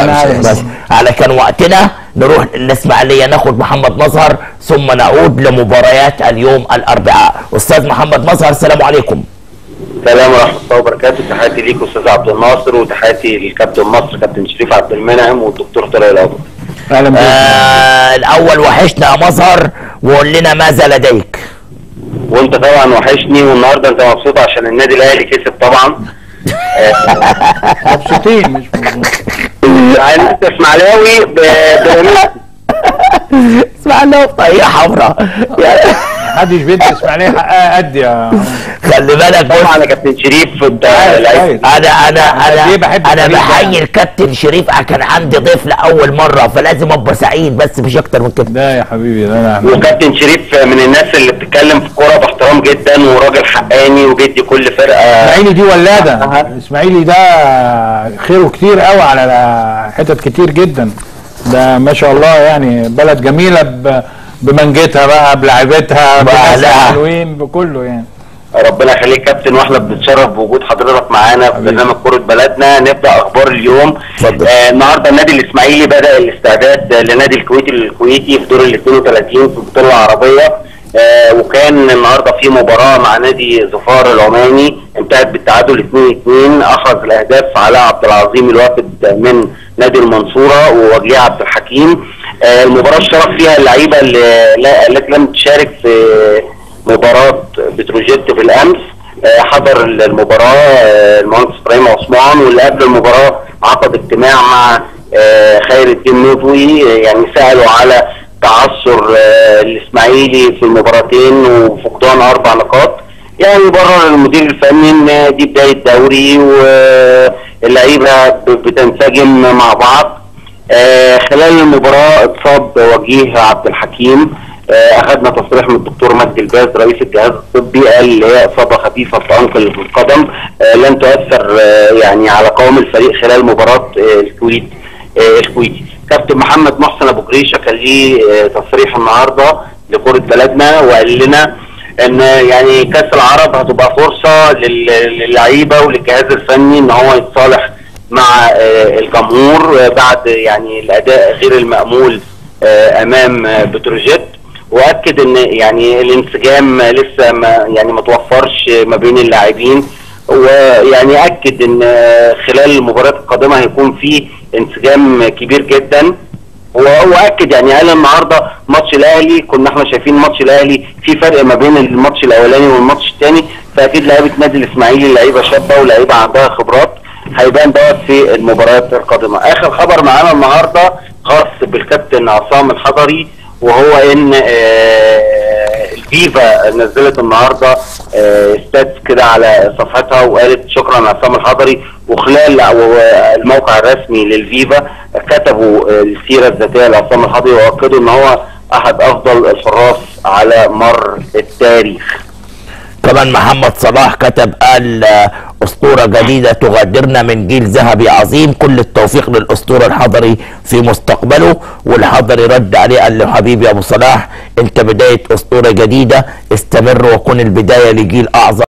عارف. بس على كان وقتنا نروح الاسماعيليه ناخد محمد مظهر ثم نعود لمباريات اليوم الاربعاء استاذ محمد مظهر السلام عليكم السلام ورحمه الله وبركاته تحياتي ليك استاذ عبد الناصر وتحياتي للكابتن مصر كابتن شريف عبد المنعم والدكتور طارق القاضي اهلا بيك آه الاول وحشنا يا مظهر وقول لنا ماذا لديك وانت طبعا وحشني والنهارده انت مبسوط عشان النادي الاهلي كسب طبعا مبسوطين مش مبسوطين. يعني انت اسماعيلاوي ب- بيراميدز اسمعنا طريقه حمراء محدش بيدي اسماعيليه حقها قد يا خلي بالك بص طبعا يا كابتن شريف انت عارف، لعيب عارف. انا انا أنا ليه انا بحب انا الفريق ده؟ بحيي الكابتن شريف كان عندي ضيف لاول مره فلازم ابقى سعيد بس مش اكتر من كده ده يا حبيبي ده انا وكابتن شريف من الناس اللي بتتكلم في الكوره باحترام جدا وراجل حقاني وبيدي كل فرقه اسماعيلي دي ولاده أها. اسماعيلي ده خيره كتير قوي على حتت كتير جدا ده ما شاء الله يعني بلد جميله ب- بمنجتها بقى بلعبتها بأهلها. بناسها حلوين بكله يعني ربنا يخليك كابتن واحنا بنتشرف بوجود حضرتك معانا في حبيبي. برنامج كرة بلدنا نبدا اخبار اليوم اتفضل. آه النهارده النادي الاسماعيلي بدا الاستعداد لنادي الكويت الكويتي في دور ال 32 في البطوله العربيه آه وكان النهارده في مباراه مع نادي ظفار العماني انتهت بالتعادل 2-2 اخرج الاهداف علاء عبد العظيم الوافد من نادي المنصوره ووجيه عبد الحكيم آه المباراه اشترك فيها اللعيبه اللي- لا- التي لم تشارك في مباراة بتروجيت بالأمس آه، حضر المباراة آه، المهندس إبراهيم عثمان واللي قبل المباراة عقد اجتماع مع آه، خير الدين نبوي آه، يعني سألوا على تعثر آه، الإسماعيلي في المباراتين وفقدان أربع نقاط يعني برر المدير الفني إن دي بداية دوري واللعيبة ب- بتنسجم مع بعض آه، خلال المباراة اتصاب وجيه عبد الحكيم آه، اخذنا تصريح من الدكتور مجدي الباز رئيس الجهاز الطبي قال اللي هي اصابه خفيفه في انكل في القدم آه، لن تؤثر آه، يعني على قوام الفريق خلال مباراه آه، الكويت آه، الكويتي كابتن محمد محسن ابو جريشه كان ليه آه، تصريح النهارده لكره بلدنا وقال لنا ان يعني كاس العرب هتبقى فرصه لل- للعيبه وللجهاز الفني ان هو يتصالح مع آه، الجمهور آه، بعد يعني الاداء غير المامول آه، امام آه، بتروجيت واكد ان يعني الانسجام لسه ما يعني ما توفرش ما بين اللاعبين ويعني اكد ان آه، خلال المباريات القادمه هيكون في انسجام كبير جدا و- واكد يعني قال النهارده ماتش الاهلي كنا احنا شايفين ماتش الاهلي في فرق ما بين الماتش الاولاني والماتش الثاني فاكيد لعيبه نادي الاسماعيلي لعيبه شابه ولعيبه عندها خبرات هيبان دوت في المباريات القادمه اخر خبر معانا النهارده خاص بالكابتن عصام الحضري وهو ان آه، الفيفا نزلت النهارده آه، ستاتس كده على صفحتها وقالت شكرا عصام الحضري وخلال أو الموقع الرسمي للفيفا كتبوا آه، السيره الذاتيه لعصام الحضري واكدوا ان هو احد افضل الحراس على مر التاريخ كمان محمد صلاح كتب قال آه، أسطورة جديدة تغادرنا من جيل ذهبي عظيم كل التوفيق للأسطورة الحضري في مستقبله والحضري رد عليه قال له حبيبي يا أبو صلاح أنت بداية أسطورة جديدة استمر وكن البداية لجيل أعظم